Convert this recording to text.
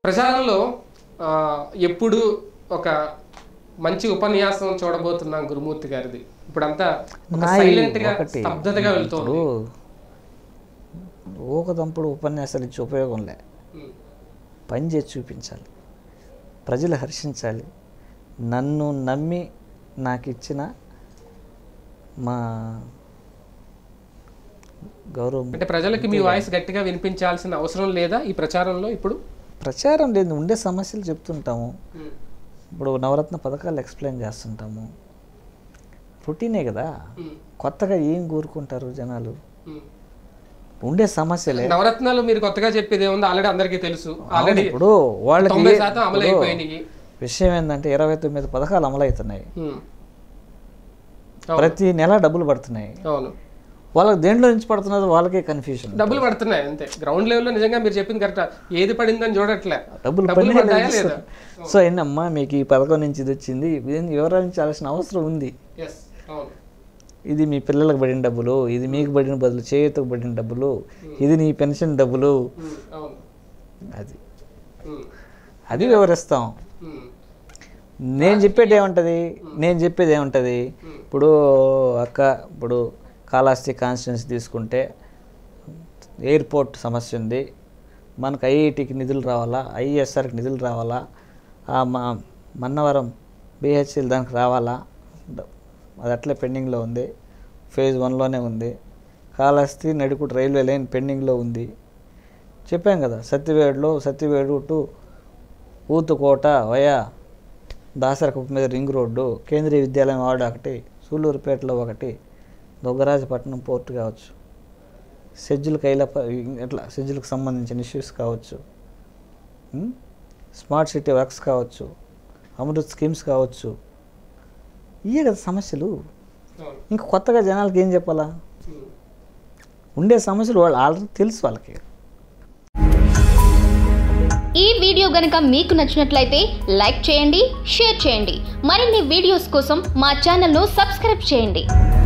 ప్రచారంలో ఆ, ఎప్పుడు ఒక మంచి ఉపన్యాసం చూడబోతున్నాం గురుమూర్తి గారిది ఇప్పుడంతా ఒక నాయి సైలెంట్ గా ఒకటి స్తబ్దతగా వెళ్తుంది ఇప్పుడు ఊకదంపుడు ఉపన్యాసాలు ఇచ్చి ఉపయోగం లే ఉమ్, పని చేసి చూపించాలి ప్రజలు హర్షించాలి నన్ను నమ్మి నాకు ఇచ్చిన మా గౌరవం అంటే ప్రజలకి మీ వాయిస్ గట్టిగా వినిపించాల్సిన అవసరం లేదా ఈ ప్రచారంలో ఇప్పుడు ప్రచారం లేదు ఉండే సమస్యలు చెప్తుంటాము ఉమ్, ఇప్పుడు నవరత్న పథకాలు ఎక్స్ప్లెయిన్ చేస్తుంటాము రొటీనే కదా ఉమ్, కొత్తగా ఏం కోరుకుంటారు జనాలు ఉమ్. ఉండే సమస్యలే నవరత్నాలు మీరు కొత్తగా చెప్పేది ఏముంది ఆల్రెడీ అందరికీ తెలుసు ఆల్రెడీ ఇప్పుడు వాళ్ళకి తొంభై శాతం అమలు ఇప్పుడు అయిపోయినాయి విషయం ఏంటంటే ఇరవై తొమ్మిది పథకాలు అమలవుతున్నాయి ఉమ్. అవును ప్రతి నెల డబ్బులు పడుతున్నాయి అవును వాళ్ళకి దేంట్లో నుంచి పడుతున్నదో వాళ్ళకే కన్ఫ్యూజన్ డబ్బులు పడుతున్నాయి అంతే గ్రౌండ్ లెవెల్లో నిజంగా మీరు చెప్పింది కరెక్ట్ ఏది పడిందని చూడట్లే డబ్బులు డబ్బులు పడినా పడ్డాయా లేదు. లేదా సో ఏంటమ్మా మీకు ఈ పథకం నుంచి ఇది వచ్చింది దీన్ని వివరించాల్సిన అవసరం ఉంది ఎస్ అవును ఇది మీ పిల్లలకు పడిన డబ్బులు ఇది మీకు పడిన బదులు చేతికి పడిన డబ్బులు ఇది నీ పెన్షన్ డబ్బులు ఉమ్, అవును అది ఉమ్, అది వివరిస్తాం ఉమ్, నేను చెప్పేది ఏముంటుంది నేను చెప్పేది ఏముంటుంది ఇప్పుడు అక్క ఇప్పుడు కాళహస్తి కాన్స్టిట్యున్సీ తీసుకుంటే ఎయిర్పోర్ట్ సమస్య ఉంది మనకు ఐఐటికి నిధులు రావాలా ఐఎస్ఆర్కి నిధులు రావాలా ఆ మా మన్నవరం బిహెచ్ఎల్ దానికి రావాలా ద- అది అట్లే పెండింగ్లో ఉంది ఫేజ్ వన్లోనే ఉంది కాళహస్తి నడికుడు రైల్వే లైన్ పెండింగ్లో ఉంది చెప్పాం కదా సత్యవేడులో సత్యవేడు టు ఊతుకోట వయా దాసరకపు మీద రింగ్ రోడ్డు కేంద్రీయ విద్యాలయం వార్డు ఒకటి సూళ్ళూరుపేటలో ఒకటి దొగ్గరాజపట్నం పోర్ట్ కావచ్చు సెజ్జుల కైలప ఇట్లా సెజ్జులకు సంబంధించిన ఇష్యూస్ కావచ్చు ఉం? స్మార్ట్ సిటీ వర్క్స్ కావచ్చు అమృత్ స్కీమ్స్ కావచ్చు ఇవే కదా సమస్యలు అవును ఇంకా కొత్తగా జనాలకి ఏం చెప్పాలా ఉమ్. ఉండే సమస్యలు వాళ్ళు ఆల్రెడీ తెలుసు వాళ్ళకి ఈ వీడియో గనక మీకు నచ్చినట్లయితే లైక్ చేయండి షేర్ చేయండి మరిన్ని వీడియోస్ కోసం మా ఛానల్ను సబ్స్క్రైబ్ చేయండి